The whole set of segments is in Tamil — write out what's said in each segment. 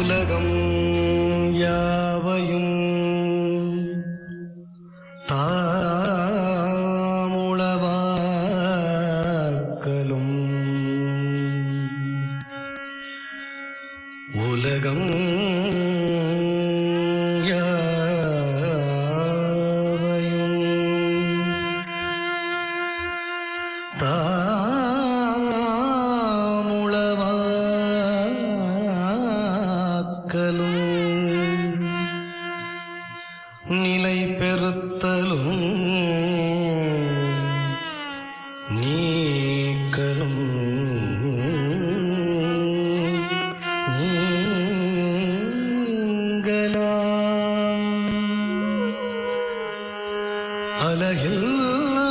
உலகம் யாவையும் தாமுளவாக்கலும் உலகம் யாவையும் தாமுளவாக்கலும் நிலை பெறுத்தலும் நீக்கலும் நீங்களாம் அலகில்லா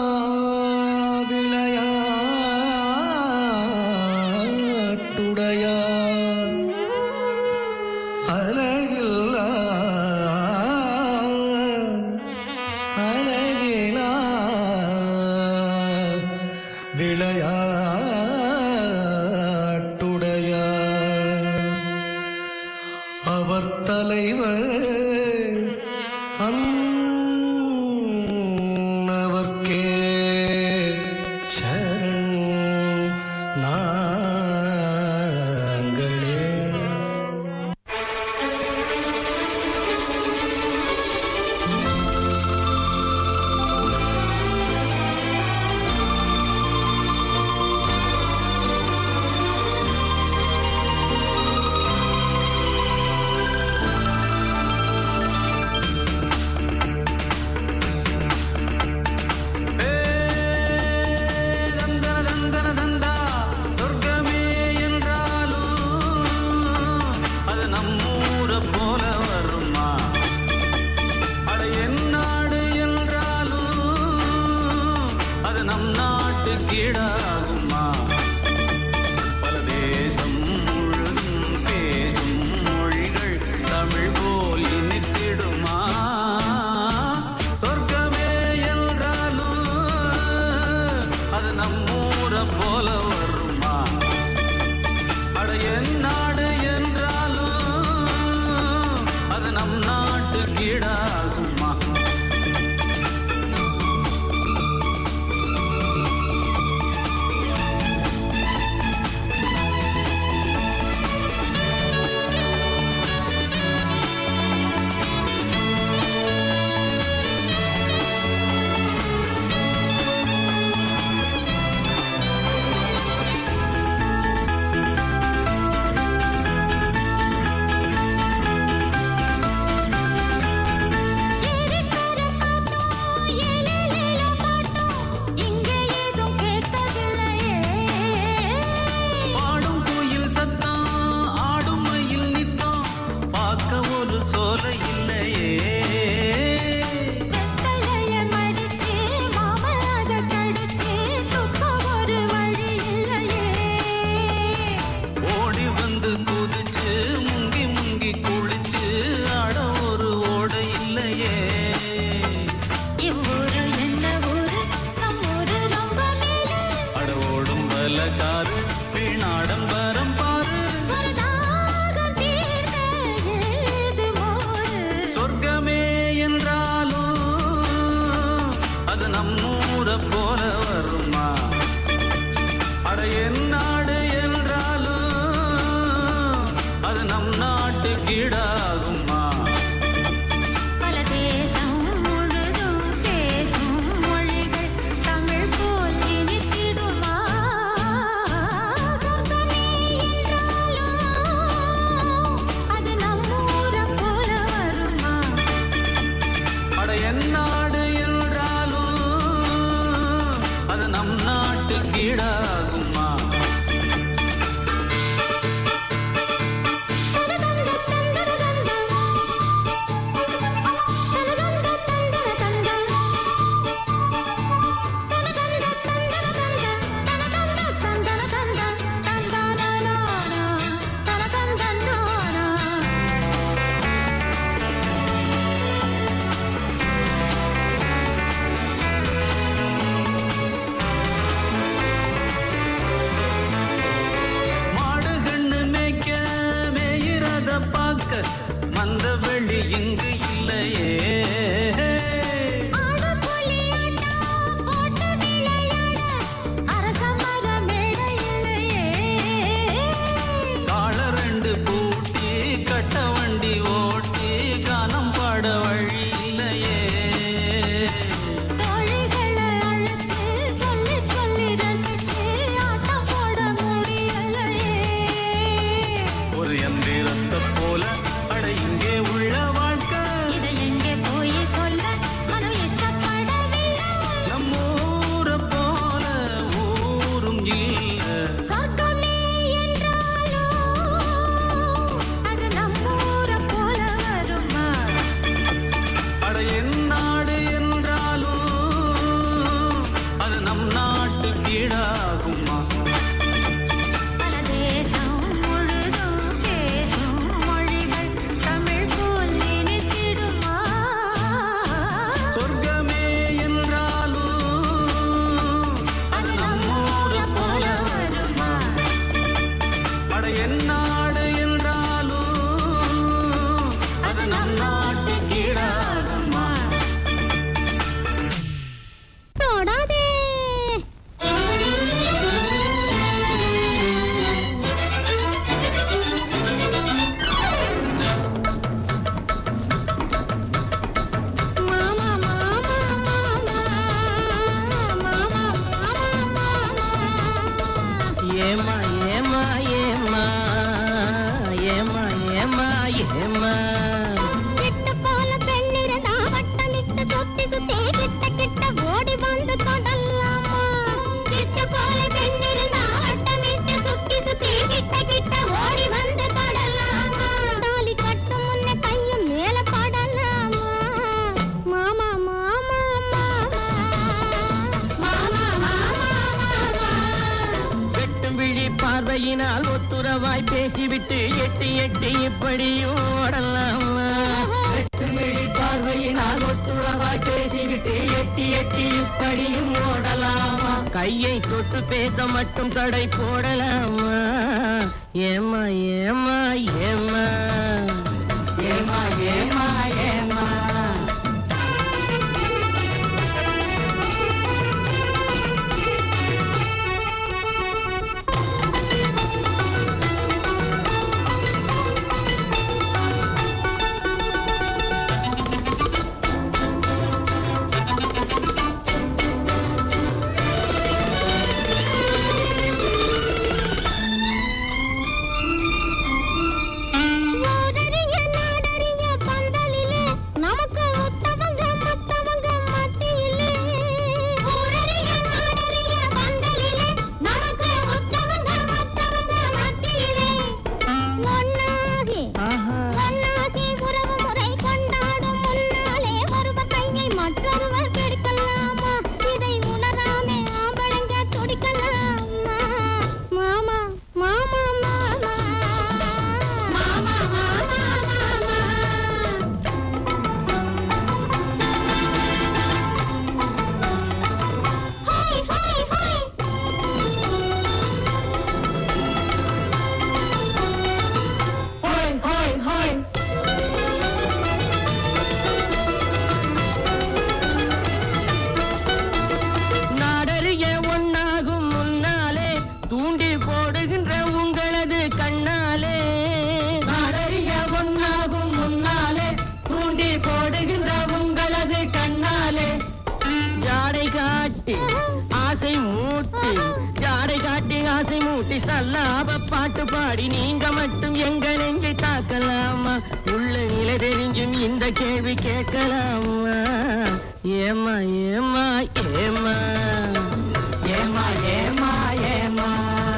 விளையாட்டுடையார் அலகில்லா அலகிலா விளையாட்டுடையார் அவர் தலைவர் அன்னவர்க்கே சரண் நாங்களே தந்தன தந்தன தந்தா சொர்க்கமே என்றாலும் அது நம்மூர போல வருமா அட என் நாடு என்றாலும் அது நம் நாட்டு கீழாகுமா பல தேசம் முழுதும் பேசும் மொழிகள் தமிழ் போல் இனித்திடுமா சொர்க்கமே என்றாலும் அது நம்மூர போல வருமா அட என் நாடு என்றாலும் அது நம் நாட்டு கீழாகுமா பாடும் குயில் சத்தம் ஆடும் மயில் நித்தம் பார்க்க ஒரு சோலை இல்லையே ஓடி வந்து குதிச்சு முங்கி முங்கி குளிச்சு ஆட ஒரு ஓடை இல்லையே அட ஓடும் பலகாரு வீணாடம்பரம் பாரு சொர்க்கமே என்றாலும் அது நம்மூர போல வருமா அட என் நாடு என்றாலும் அது நம் நாட்டு கீழாகுமா பல தேசம் முழுதும் பேசும் மொழிகள் தமிழ் போல் இனித்திடுமா சொர்க்கமே என்றாலும் அது நம்மூர போல வருமா அட என் நாடு என்றாலும் அது நம் நாட்டு கீழாகுமா தந்தன தந்தன ஒட்டுறவாய் பேசிவிட்டு எட்டி எட்டி இப்படியும் ஓடலாமா எட்டு விழி பார்வையினால் ஒட்டுறவாய் பேசிவிட்டு எட்டி எட்டி இப்படியும் ஓடலாமா கையை தொட்டு பேச மட்டும் தடை போடலாமா ஏமா ஏமா ஏமா ஏமா ஏமா ஏமா ஊரறிய நாடறிய பந்தலிலே நமக்கு உத்தவங்க மத்தவங்க மத்தியிலே ஊரறிய நாடறிய பந்தலிலே நமக்கு உத்தவங்க மத்தவங்க மத்தியிலே ஒன்னாகி ஆஹா ஒன்னாகி உறவு முறை கொண்டாடும் முன்னாலே ஒருவர் கையை மற்றொருவர் கெடுக்கலாமா இதை உணராமே ஆம்பளைங்க துடிக்கலாமா மாமா மாமா மாமா மாமா மாமா மாமா ஹாய் ஹாய் ஹாய் ஹோய் ஹோய் ஹோய் நாடறிய ஒன்னாகும் முன்னாலே தூண்டி போடுகின்ற உங்களது கண்ணாலே நாடறிய ஒன்னாகும் முன்னாலே தூண்டி போடுகின்ற உங்களது கண்ணாலே ஜாடை காட்டி ஆசை மூட்டி ஜாடை காட்டி ஆசை மூட்டி சல்லாப பாட்டு பாடி நீங்க மட்டும் எங்கள் எங்கே தாக்கலாமா உள்ள நிலை தெரிஞ்சும் இந்த கேள்வி கேட்கலாமா ஏமா ஏமா ஏமா ஏமா ஏமா ஏமா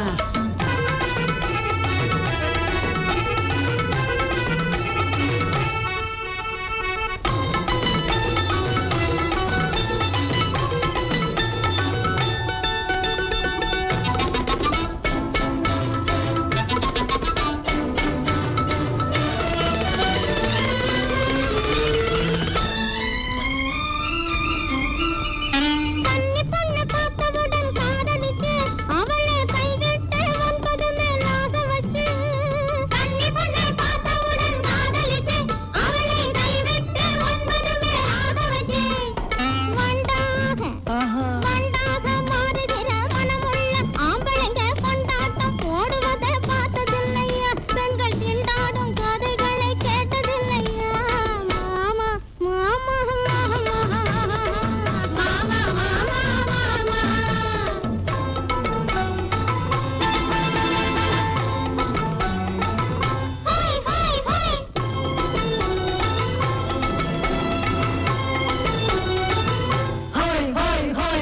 கன்னி பொண்ணு பார்த்தவுடன் காதலிச்சு அவளை கைவிட்டு ஒன்பது மேல் ஆசை வச்சு கன்னி பொண்ணு பார்த்தவுடன் காதலிச்சு அவளை கைவிட்டு ஒன்பது மேல் ஆசை வச்சு வண்டாக ஆஹா வண்டாக மாறுகிற மனமுள்ள ஆம்பளைங்க கொண்டாட்டம் போடுவதை பார்த்ததில்லையா பெண்கள் திண்டாடும் கதைகளை கேட்டதில்லையா மாமா மாமா மாமா மாமா மாமா ஹாய் ஹாய் ஹாய் ஹோய் ஹோய் ஹோய்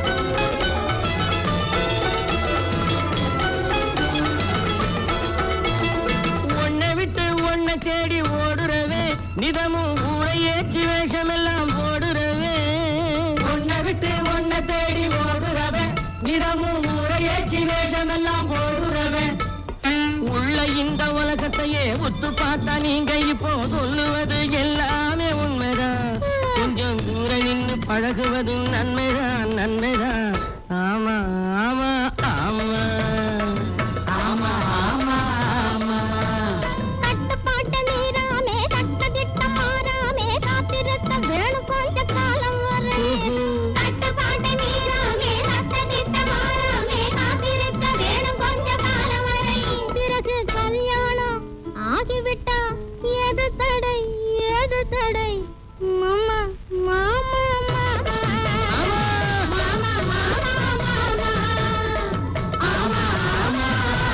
உன்னை விட்டு உன்னை தேடி ஓடுறவே நிதமும் ஊரை ஏற்றி வேஷமெல்லாம் போடுறவே உன்னை விட்டு உன்னை தேடி ஓடுறவே நிதமும் ஊரை ஏற்றி வேஷமெல்லாம் போடுறவே உள்ள இந்த உலகத்தையே உத்து பார்த்தா நீங்க இப்போ சொல்லுவது எல்லாமே உண்மைதான் கொஞ்சம் தூர நின்று பழகுவதும் நன்மைதான் நன்மைதான் ஆமா ஆமா ஆமா ஆமா ஆமா ஆமா கட்டுப்பாட்டை மீறாமே கட்டதிட்ட மாறாமே காத்திருக்க வேணும் கொஞ்ச காலம் வரை கட்டுப்பாட்டை மீறாமே கட்டதிட்ட மாறாமே காத்திருக்க வேணும் கொஞ்ச காலம் வரை பிறகு கல்யாணம் ஆகிவிட்டா எது தடை எது தடை மாமா மாமா மாமா மாமா மாமா மாமா ஆமா ஆமா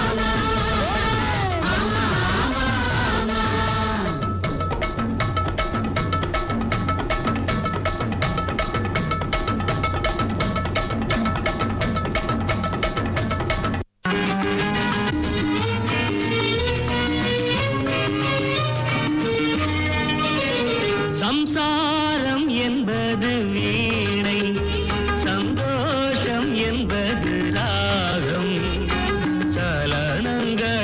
சம்சாரம் என்பது வீணை சந்தோஷம் என்பது ராகம் சலனங்கள்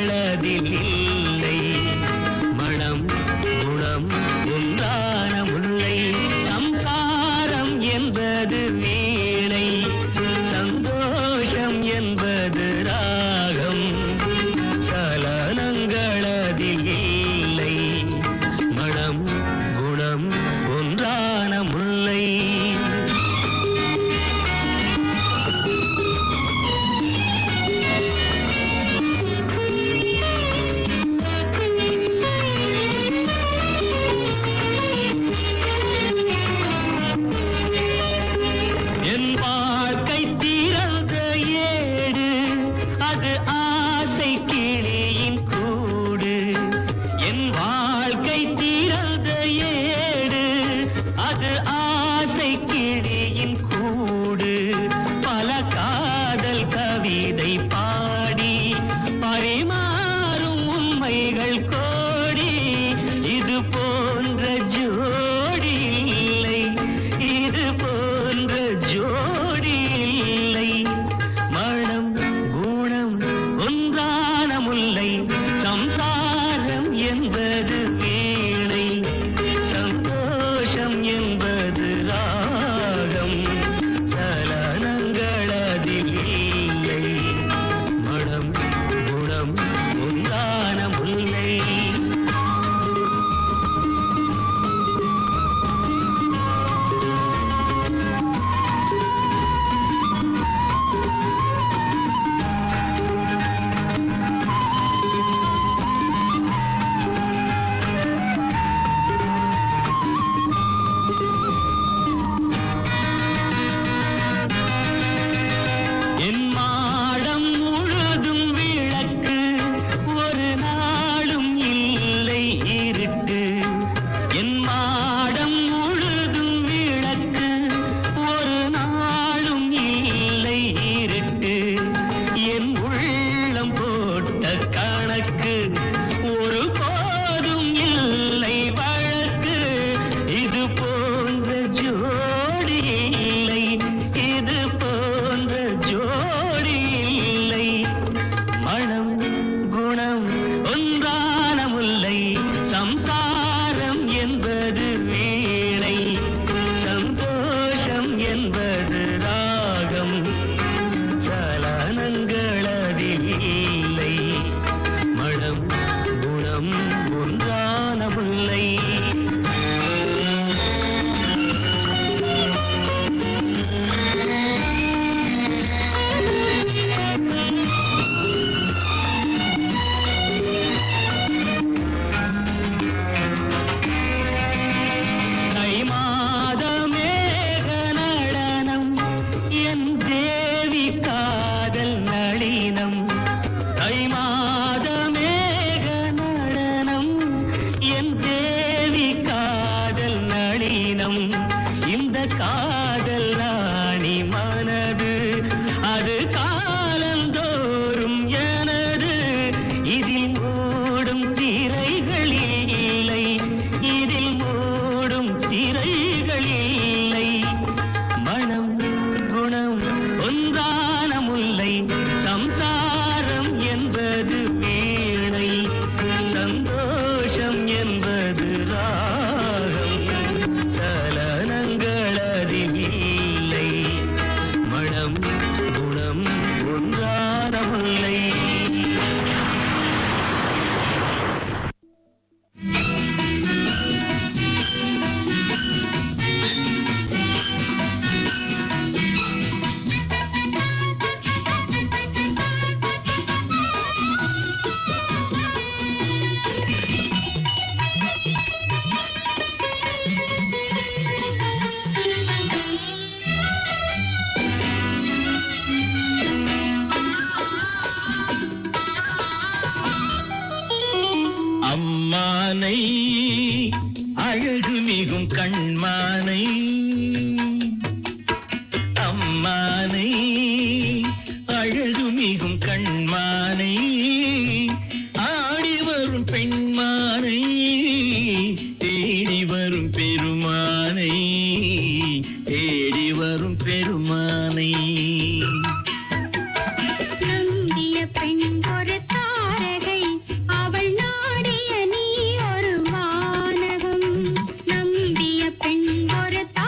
இமைகள் கோடி இது போன்ற ஜோடி இல்லை இது போன்ற ஜோடி இல்லை மனம் குணம் ஒன்றான முல்லை சம்சாரம் என்பது வீணை சந்தோஷம் என்பது ராகம் சலனங்கள் அதில் இல்லை மனம் குணம் ஒன்றான முல்லை என் மாடம் முழுதும் விளக்கு ஒரு நாளும் இல்லை இருட்டு என் மாடம் முழுதும் விளக்கு ஒரு நாளும் இல்லை இருட்டு என் உள்ளம் போட்ட கணக்கு ஒரு போதும் இல்லை வழக்கு இது போன்ற ஜோடி இல்லை இது போன்ற ஜோடி இல்லை மனம் குணம் ஒன்றான முல்லை சம்சாரம் என்பது வீணை சந்தோஷம் என்பது ராகம் சலனங்கள் அதில் இல்லை மனம் குணம் ஒன்றான முல்லை தை மாத மேக நடனம் என் தேவி காதல் நளினம் தை மாத மேக நடனம் என் தேவி காதல் நளினம் இந்த காதல் ராணி மனது அது காலந்தோறும் எனது இதில் மூடும் திரைகள் இல்லை இதில் மூடும் திரைகள் இல்லை மனம் குணம் ஒன்றான முல்லை சம்சாரம் என்பது வீணை சந்தோஷம் என்பது ராகம் சலனங்கள் அதில் இல்லை மனம் குணம் ஒன்றான முல்லை அம்மானை அழகு மிகும் கண்மானை அம்மானை அழகு மிகும் கண்மானை ஆடி வரும் பெண்மானை தேடி வரும் பெருமானை தேடி வரும் பெருமானை நம்பிய பெண் ஒரு தாரகை அவள் நாடிய நீ ஒரு வானகம் நம்பிய பெண் ஒரு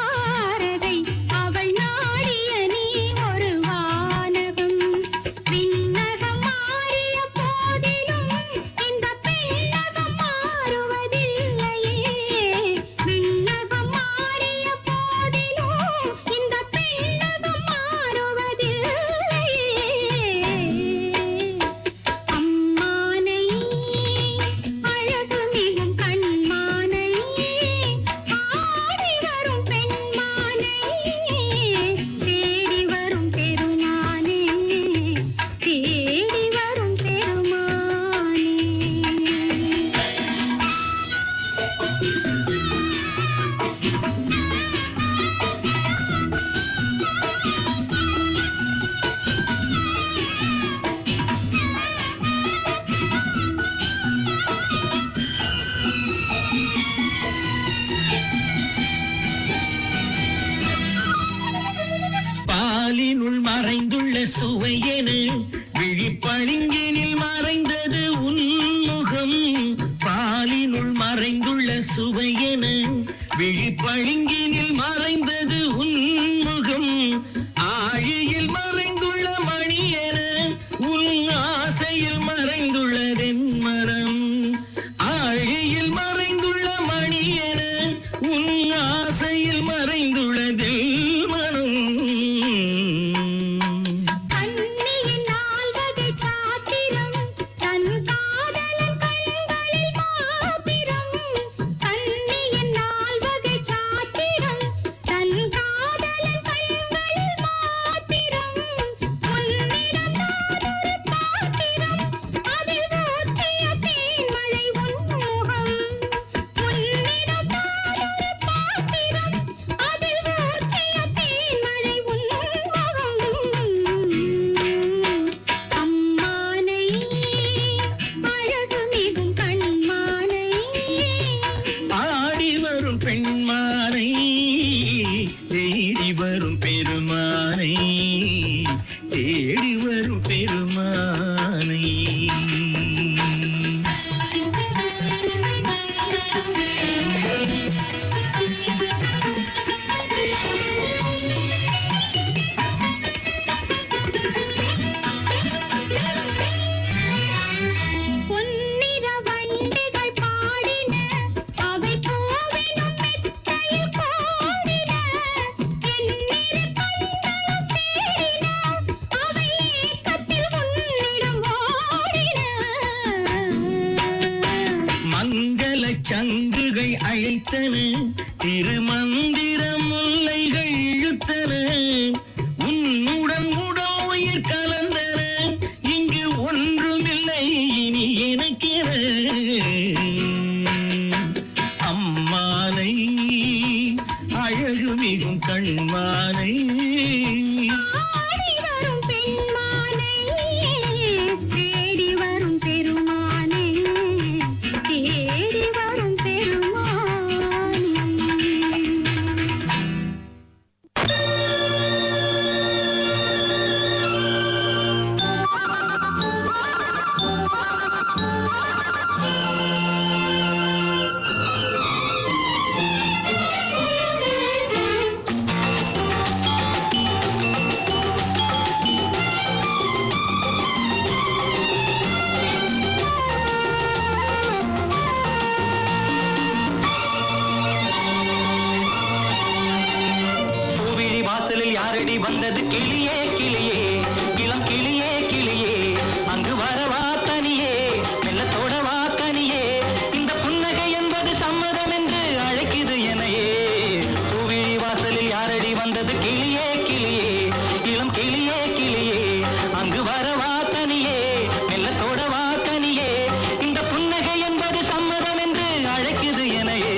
சுவையென விழிப்பழுங்கினில் மறைந்தது உன்முகம் ஆழியில் மறைந்துள்ள மணியென உன் ஆசையில் மறைந்துள்ளதென் மனம் ஆழியில் மறைந்துள்ள மணியென உன் ஆசையில் மறைந்துள்ளதில் மனம் கண்ணியின் நால்வகை சாத்திரம் தன் காதலன் கண்களில் மாத்திரம் கண்ணியின் நால்வகை சாத்திரம் தன் காதலன் கண்களில் மாத்திரம் உன்னிடம் நானொரு பாத்திரம் அதில் ஊற்றிய தேன்மழை உன்முகம் உன்னிடம் நானொரு பாத்திரம் அதில் ஊற்றிய தேன்மழை உன்முகம் அம்மானை அழகு மிகும் கண்மானை ஆடி வரும் பெண்மானை தேடி வரும் பெருமானை தேடி வரும் பெருமானை பொன்னிற வண்டுகள் பாடின அவை பூவினும் மெத்தையில் பாடின எண்ணிற கண்களும் தேடின அவை ஏக்கத்தில் உன்னிடம் ஓடின மங்கள சங்குகள் அழைத்தன திருமந்திர முல்லைகள் இழுத்தன உன்னுடன் உடல் உயிர் கலந்தன இங்கு ஒன்றுமில்லை இனி எனக்கென அம்மானை அழகு மிகும் கண்மானை ஆடி வரும் பெண்மானை தேடி வரும் பெருமானை தேடி வரும் பெருமானை பூவிழி வாசலில் யாரடி வந்தது கிளியே கிளியே இளம் கிளியே கிளியே அங்கு வரவா தனியே மெல்லத்தோடவா தனியே இந்த புன்னகை என்பது சம்மதம் என்று அழைக்குது எனையே பூவிழி வாசலில் யாரடி வந்தது கிளியே கிளியே இளம் கிளியே கிளியே அங்கு வரவா தனியே மெல்லத்தோடவா தனியே இந்த புன்னகை என்பது சம்மதம் என்று அழைக்குது எனையே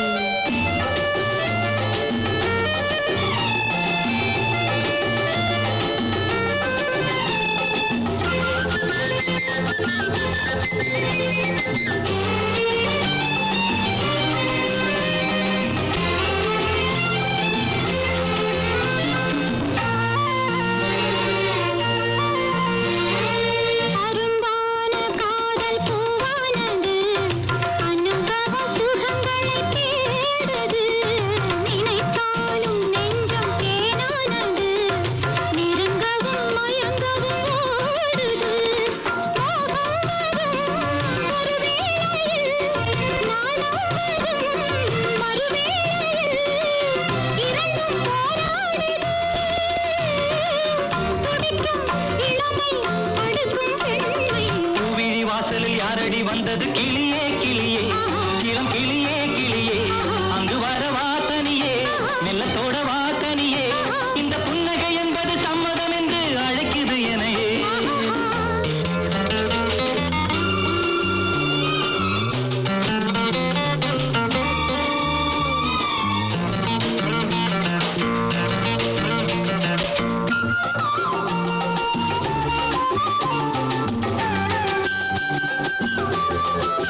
அரும்பான காதல் பூவானது அனுபவ சுகங்களை தேடுது நினைத்தாலும் நெஞ்சம் தேனானது நெருங்கவும் மயங்கவும் ஓடுது மோகம் வரும் ஒரு வேளையில் நாணம் வரும் மறுவேளையில் இரண்டும் போராடுது துடிக்கும் இளமை அடுக்கும் பெண்மை பூவிழி வாசலில் யாரடி வந்தது கிளியே கிளியே இளம் கிளியே கிளியே அங்கு வரவா தனியே மெல்லத்தோடவா தனியே இந்த புன்னகை என்பது சம்மதம் என்று அழைக்குது எனையே ஆ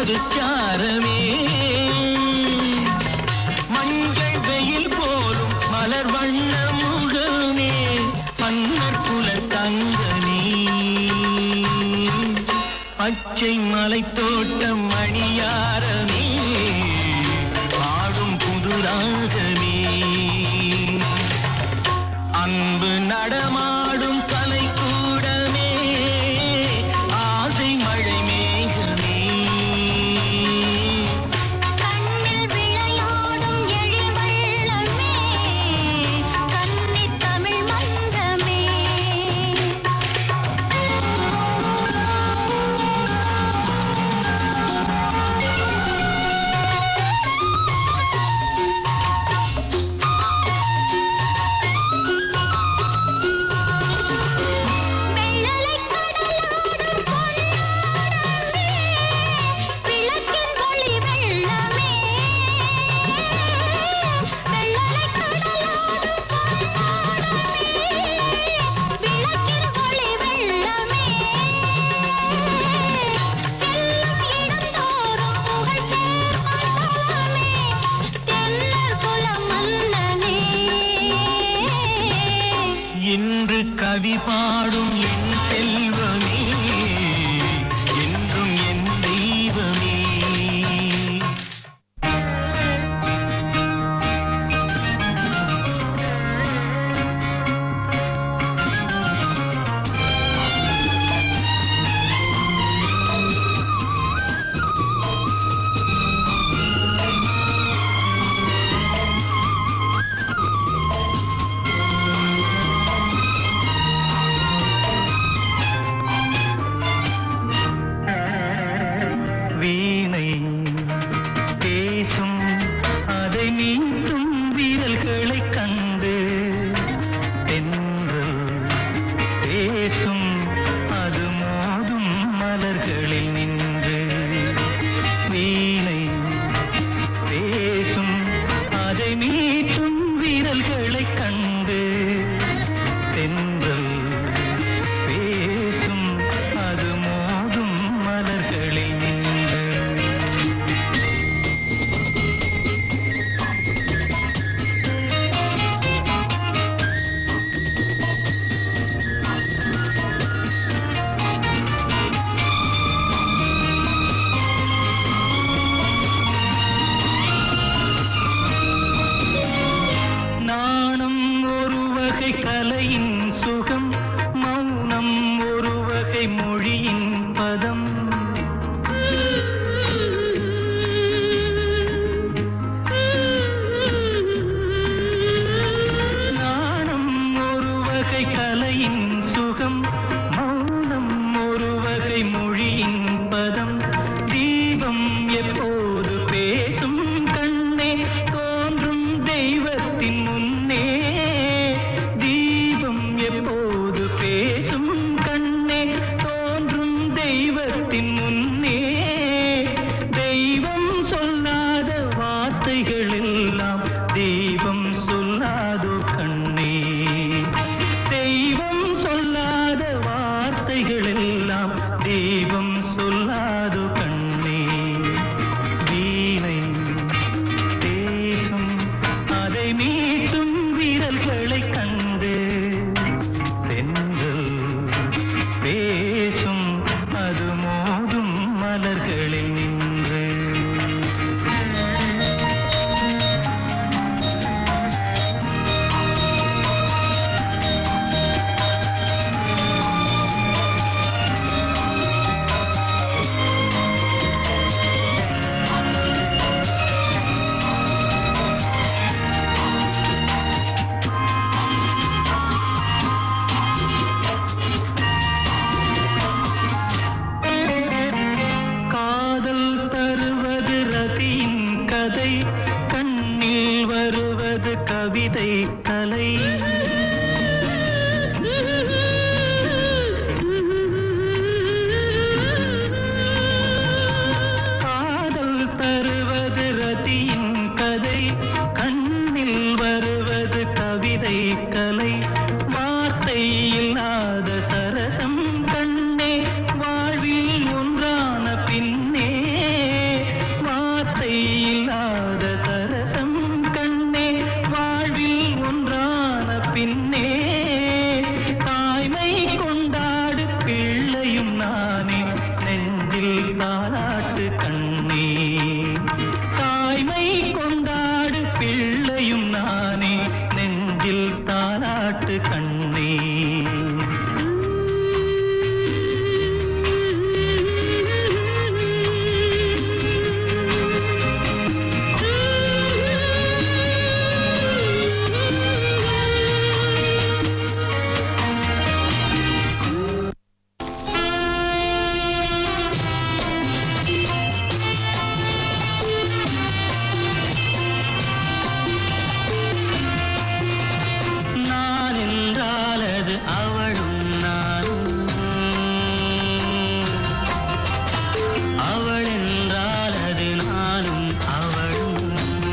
மதுச்சாரமே மஞ்சள் வெயில் போலும் மலர் வண்ண முகமே மன்னர் குல தங்கனே பச்சை மலை தோட்டம் மணியாரமே பாடும் புதுராகமே அன்பு நடமாடும் கலை கூடமே ஆசை மழை மேகமே கண்ணில் விளையாடும் எழில் வெள்ளமே கன்னித் தமிழ் மன்றமே வெள்ளலைக் கடலாடும் பொன்னாடமே விளக்கின் ஒளி வெள்ளமே வெள்ளலைக் கடலாடும் பொன்னாடமே விளக்கின் ஒளி வெள்ளமே செல்லும் இடந்தோறும் புகழ் சேர்மங்களமே தென்னர் குலம் மன்னனே இன்று கவி பாடும் என் செல்வமே என்றும் என் தெய்வமே வீணை பேசும் அதை மீட்டும் வீரல்களை கண்டு தென்றல் பேசும் அது மோதும் மலர்களில் நின்று வீணை பேசும் அதை மீட்டும் வீரல்களை கண்டு தென்றல் பேசும் அது மோதும் மலர்களில் நின்று நாணம் ஒரு வகை கலையின் சுகம் மௌனம் ஒரு வகை மொழியின் பதம் நாணம் ஒரு வகை கலையின் சுகம் மௌனம் ஒரு வகை மொழியின் பதம் தீபம் எப்போது பேசும் கண்ணே தோன்றும் தெய்வத்தின் முன்னே தீபம் எப்போது பேசும் கண்ணே தோன்றும் தெய்வத்தின் முன்னே தெய்வம் சொல்லாத வார்த்தைகள் எல்லாம் தெய்வம் சொல்லாதோ கண்ணே தெய்வம் சொல்லாத வார்த்தைகள் எல்லாம் தெய்வம் சொல்லாதோ கண்ணே வீணை பேசும் அதை மீட்டும் வீரல்களை கண்டு தென்றல் பேசும் அது மோதும் மலர்களில் நின்று காதல் தருவது ரதியின் கதை கண்ணில் வருவது கவிதை கலை காதல் தருவது ரதியின் கதை கண்ணில் வருவது கவிதை கலை வார்த்தை இல்லாத சரசம் கண்ணே வாழ்வில் ஒன்றான பின்னே தாலாட்டு கண்ணே தாய்மை கொண்டாடு பிள்ளையும் நானே நெஞ்சில் தாலாட்டு கண்ணே நான் என்றால் அது அவளும் நானும் அவள் என்றால் அது நானும் அவளும்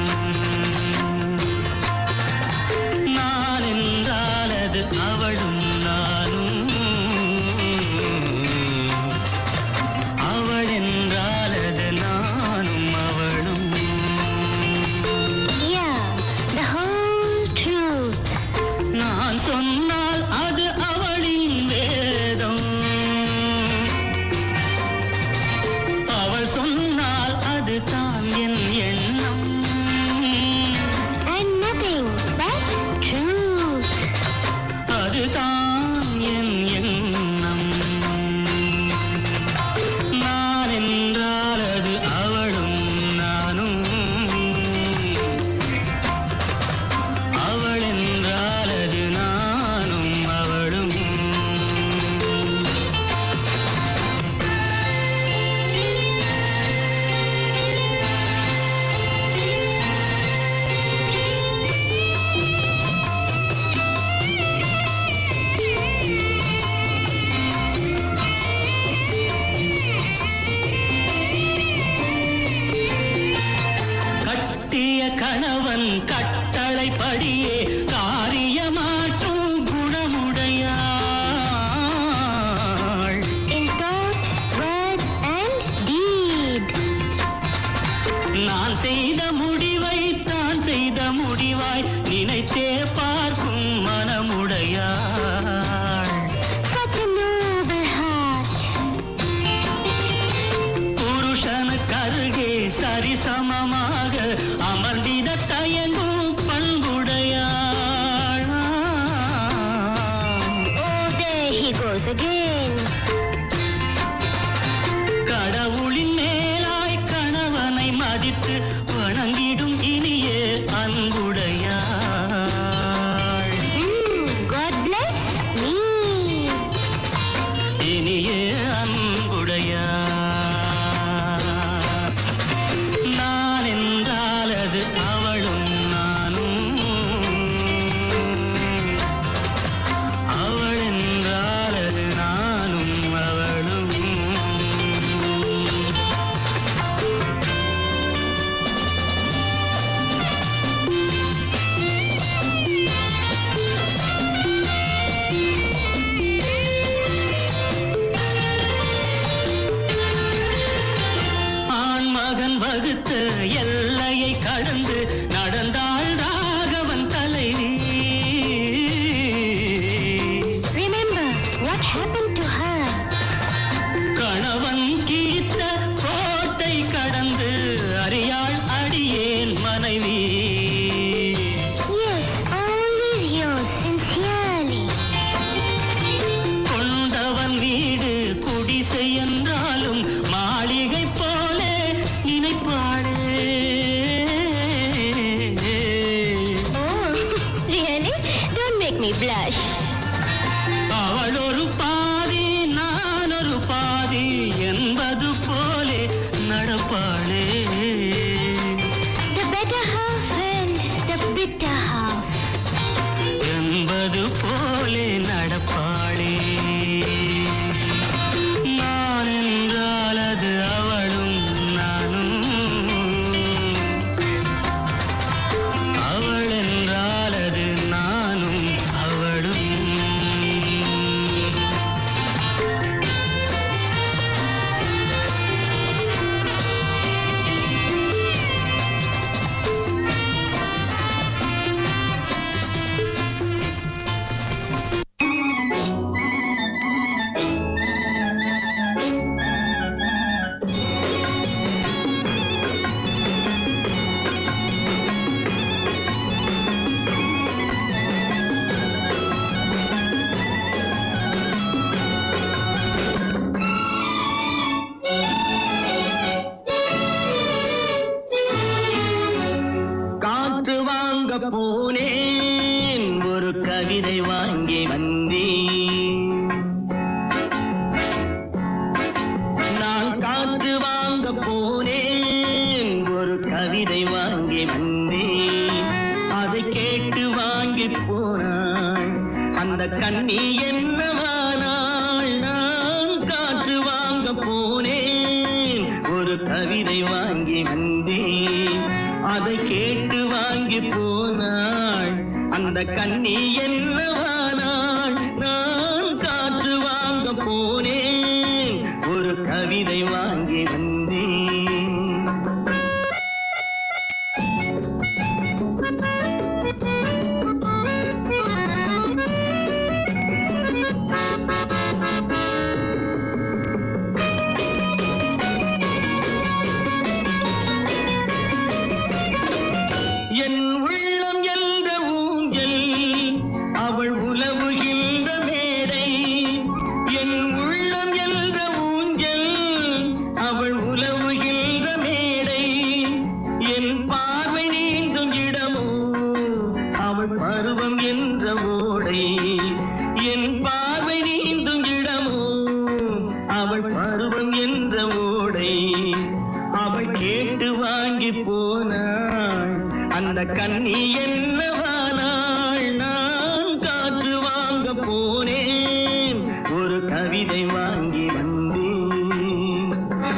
நான் என்றால் அது அவளும் நானும் அவள் என்றால் அது நானும் அவளும் Yeah, the whole truth. நான் சொன்னால் அது அவளின் வேதம் அவள் சொன்னால் அது தான் என் எண்ணம் And nothing but truth. அதுதான் என் எண்ணம் நான் என்றால் அது அவளும் நானும் அவள் என்றால் அது நானும் அவளும் கட்டிய கணவன் கட்டளைப்படியே காரியமாற்றும் குணமுடையாள் In thought, word, and deed. நான் செய்த முடிவை தான் செய்த முடிவாய் நினைத்தே பார்க்கும் மனமுடையாள் Such a noble heart. புருஷனுக்கு அருகே சரிசமமாக அமர்ந்திட தயங்கும் பண்புடையாள் Oh, there he goes again. கடவுளின் மேலாய் கணவனை மதித்து வணங்கிடும் இனிய அன்புடையாள் Hmm, God bless me. இனிய அன்புடையாள் நான் என்றால் அது கவிதை வாங்கி வந்தேன் நான் காற்று வாங்க போனேன் ஒரு கவிதை வாங்கி வந்தேன் அதை கேட்டு வாங்கி போனாள் அந்த கண்ணி என்னவானாள் நான் காற்று வாங்க போனேன் ஒரு கவிதை வாங்கி வந்தேன் அதை கேட்டு வாங்கி போனாள் அந்த கண்ணி என்னவானாள் நான் காற்று வாங்க போனேன் ஒரு கவிதை வாங்கி வந்தேன் என் உள்ளம் என்ற ஊஞ்சல் அவள் உலவுகின்ற மேடை என் உள்ளம் என்ற ஊஞ்சல் அவள் உலவுகின்ற மேடை என் பார்வை நீந்தும் இடமோ அவள் பருவம் என்ற ஓடை என் பார்வை நீந்தும் இடமோ அவள் பருவம் என்ற ஓடை அவள் கேட்டு வாங்கி போனாள் அந்த கண்ணி என்னவானாள் நான் காற்று வாங்க போனேன் ஒரு கவிதை வாங்கி வந்தேன்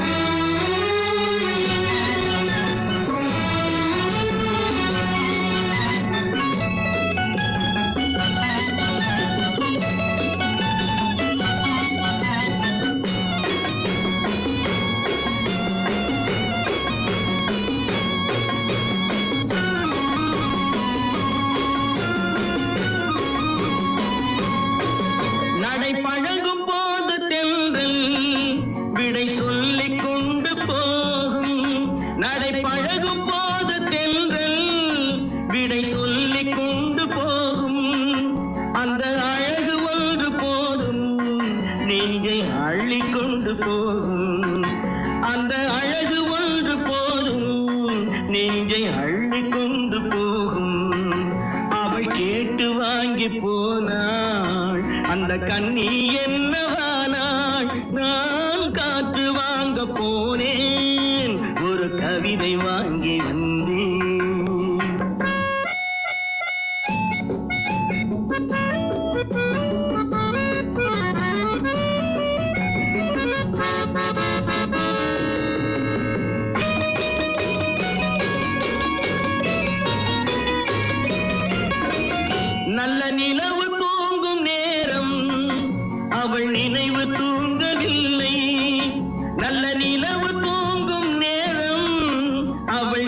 நடை பழகும் போது தென்றல் விடை சொல்லிக் கொண்டு போகும் நடை பழகும் போது தென்றல் விடை சொல்லிக் கொண்டு போகும் அந்த அழகு ஒன்று போதும் நெஞ்சை அள்ளி கொண்டு போகும் அந்த அழகு ஒன்று போதும் நெஞ்சை அள்ளி கொண்டு போகும் அவள் கேட்டு வாங்கி போனாள் அந்த கண்ணி என்னவானாள் நான் காற்று வாங்க போனேன் ஒரு கவிதை வாங்கி வந்தேன் நல்ல நிலவு தூங்கும் நேரம் அவள் நினைவு தூங்கவில்லை நல்ல நிலவு தூங்கும் நேரம் அவள்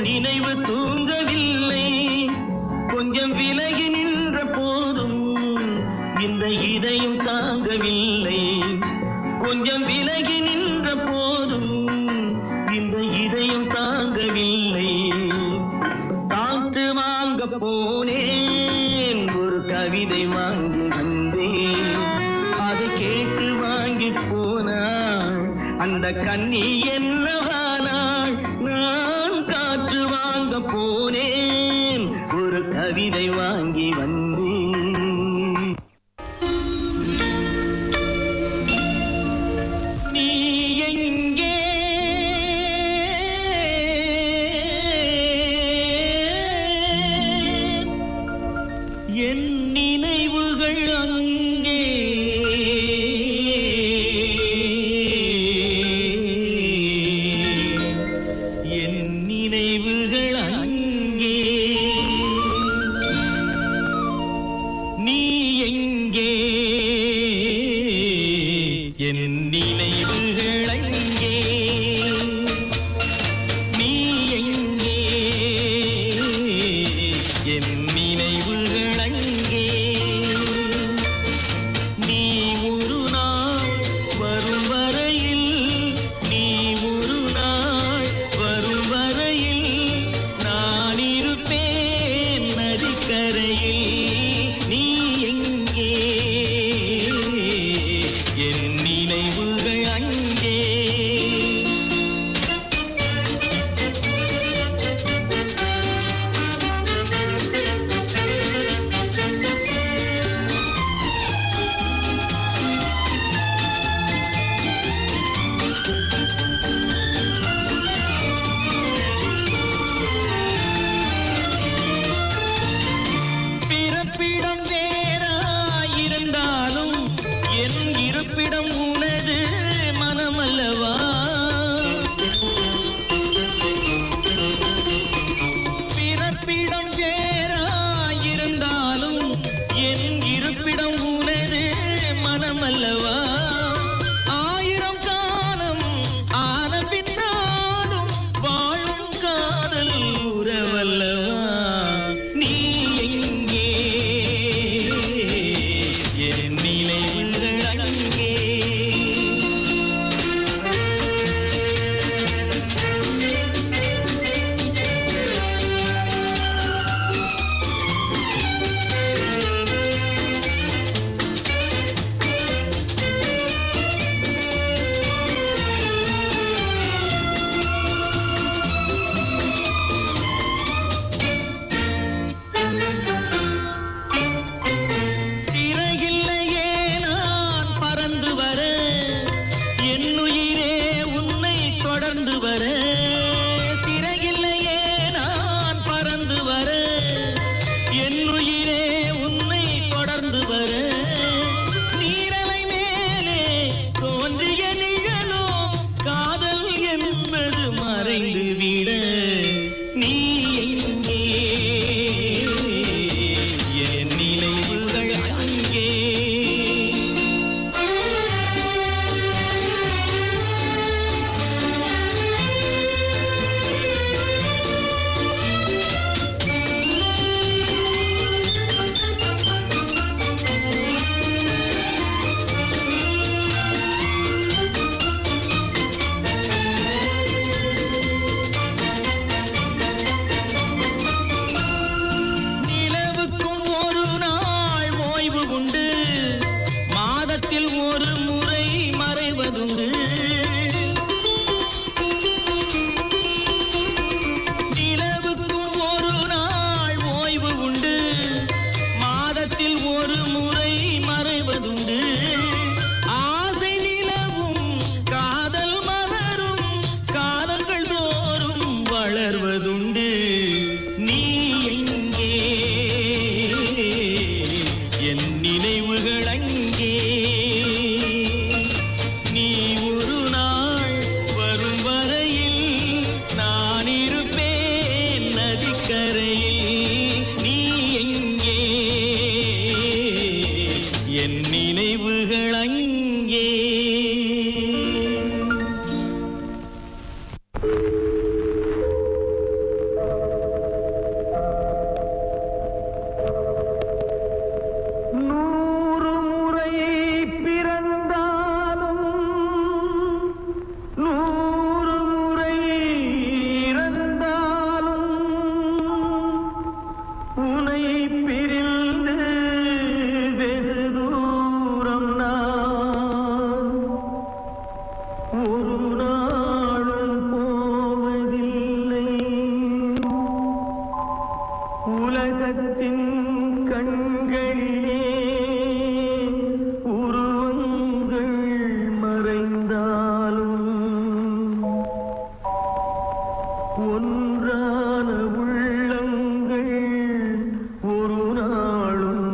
ஒன்றான உள்ளங்கள் ஒரு நாளும்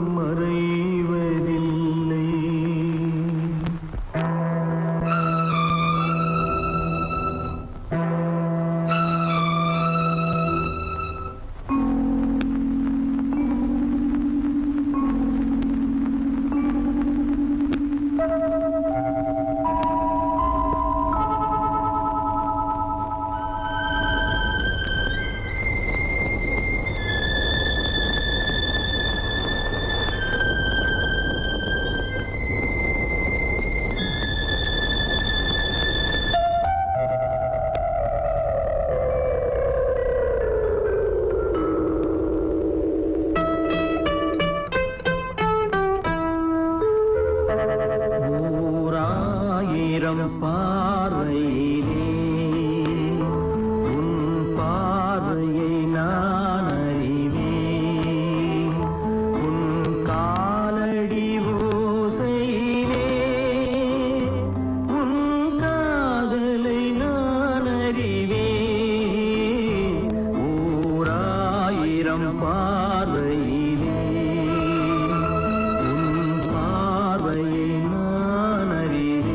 மறைவதில்லை ஓராயிரம் பார்வையிலே உன் பார்வையை நான் அறிவேன் உன் காலடி ஓசையிலே உன் காதலை நான் அறிவேன் ஓராயிரம் பார்வையிலே உன் பார்வையை நான் அறிவேன்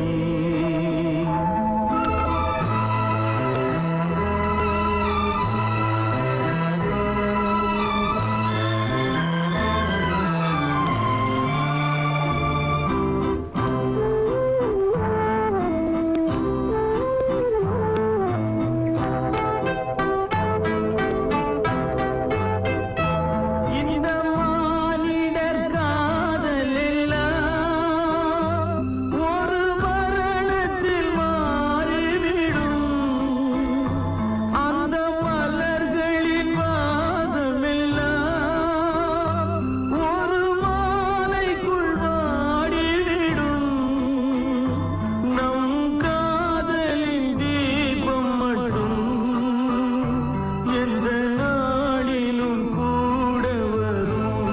இந்த மானிடர் காதல் எல்லாம் ஒரு மரணத்தில் மாறிவிடும் அந்த மலர்களின் வாசமெல்லாம் ஒரு மாலைக்குள் வாடிவிடும் நம் காதலின் தீபம் மட்டும் எந்த நாளிலும் கூட வரும்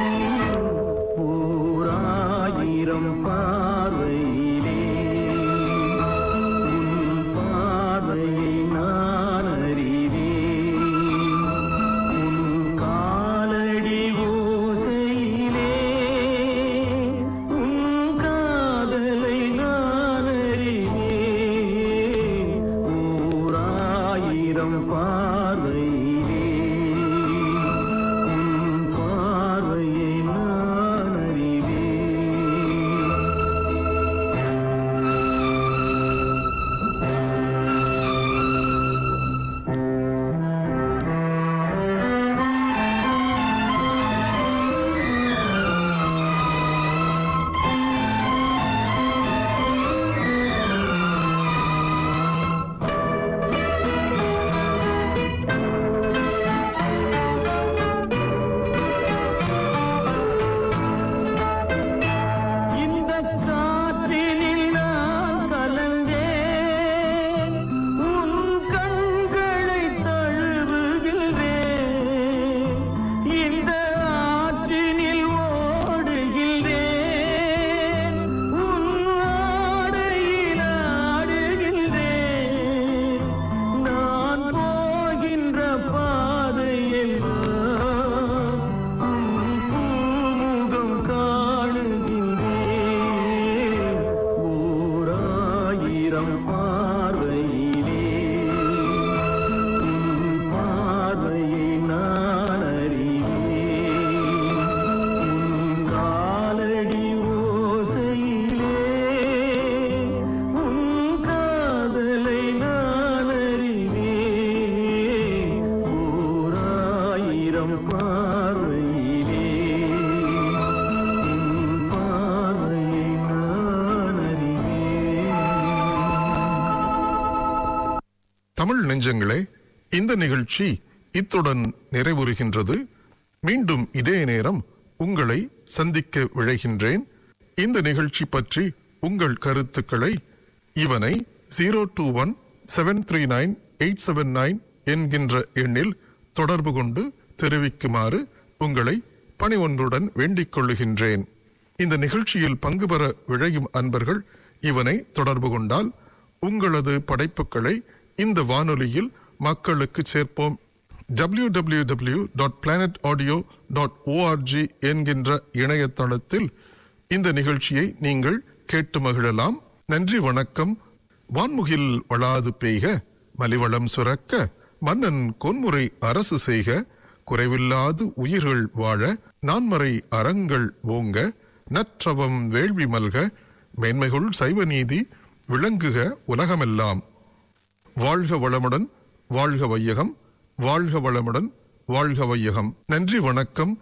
ஓராயிரம் பார்வையிலே உன் பார்வையை நான் அறிவேன் உன் காலடி ஓசையிலே உன் காதலை நான் அறிவேன் ஓராயிரம் பார்வையிலே உன் பார்வையை நான் அறிவேன் இந்த காற்றினில் நான் கலந்தேன் உன் கண்களை தழுவுகின்றேன் இந்த ஆற்றினில் ஓடுகின்றேன் உன் ஆடையில் ஆடுகின்றேன் நான் போகின்ற பாதையெல்லாம் உன் பூமுகம் காணுகின்றேன் ஓராயிரம் பார்வையிலே உன் பார்வையை நான் அறிவேன் உன் காலடி ஓசையிலே உன் காதலை நான் அறிவேன் ஓராயிரம் பார்வையிலே உன் பார்வையை நான் அறிவேன் தமிழ் நெஞ்சங்களே இந்த நிகழ்ச்சி இத்துடன் நிறைவுறுகின்றது மீண்டும் இதே நேரம் உங்களை சந்திக்க விழைகின்றேன் இந்த நிகழ்ச்சி பற்றி உங்கள் கருத்துக்களை இவனை zero two one seven three nine eight seven nine என்கின்ற எண்ணில் தொடர்பு கொண்டு தெரிவிக்குமாறு உங்களை பணிவொன்றுடன் வேண்டிக் கொள்ளுகின்றேன் இந்த நிகழ்ச்சியில் பங்கு பெற விழையும் அன்பர்கள் இவனை தொடர்பு கொண்டால் உங்களது படைப்புகளை இந்த வானொலியில் மக்களுக்கு சேர்ப்போம் www.planetaudio.org dot planet audio dot ORG என்கின்ற இணையதளத்தில் இந்த நிகழ்ச்சியை நீங்கள் கேட்டு மகிழலாம் நன்றி வணக்கம் வான்முகில் வளாது பெய்க மலிவளம் சுரக்க மன்னன் கொன்முறை அரசு செய்க குறைவில்லாது உயிர்கள் வாழ நான்மறை அறங்கள் ஓங்க நற்றவம் வேள்வி மல்க மேன்மைகுள் சைவ நீதி விளங்குக உலகமெல்லாம் வாழ்க வளமுடன் வாழ்க வையகம் வாழ்க வளமுடன் வாழ்க வையகம் நன்றி வணக்கம்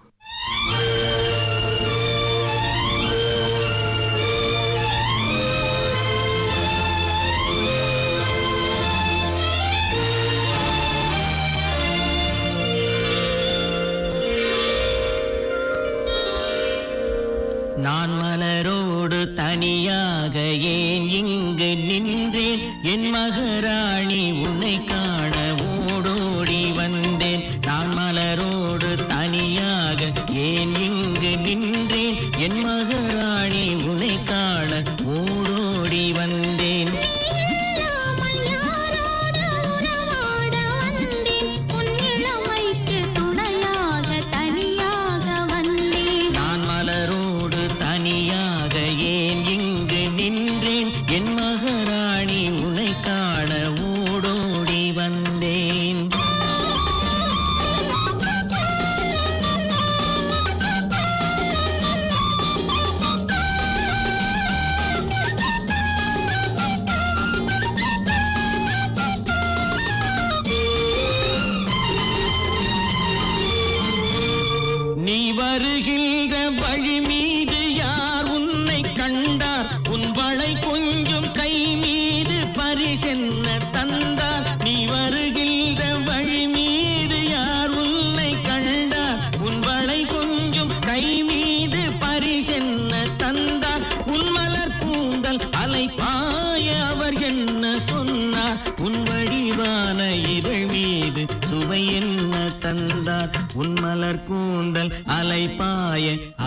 நான் மலரோடு தனியாக ஏன் இங்கு நின்றேன் என் மகராணி உன்னை காண ஓடோடி வந்தேன் நான் மலரோடு தனியாக ஏன் இங்கு நின்றேன் என் மகராணி உன்னை காண ஓடோடி வந்தேன் இல்லாமல் யாரோடு உறவாட வந்தேன் உன் இளமைக்கு துணையாக தனியாக வந்தேன் நான் மலரோடு தனியாக ஏன் இங்கு நின்றேன் என் மகராணி உன்னை காண ஓடோடி வந்தேன் நீ வருகின்ற வழி மீது யார் உன்னை கண்டார் உன் வளை கொஞ்சம் கை மீது பரிசென்ன தந்தார் நீ வருகின்ற வழி மீது யார் உன்னை கண்டார் உன் வளை கொஞ்சம் கை மீது பரிசென்ன தந்தார் உன் மலர் கூந்தல் அலை பாய அவர் என்ன சொன்னார் உன் வடிவான இதழ் மீது சுவை என்ன தந்தார் உன் மலர் கூந்தல் அலை பாய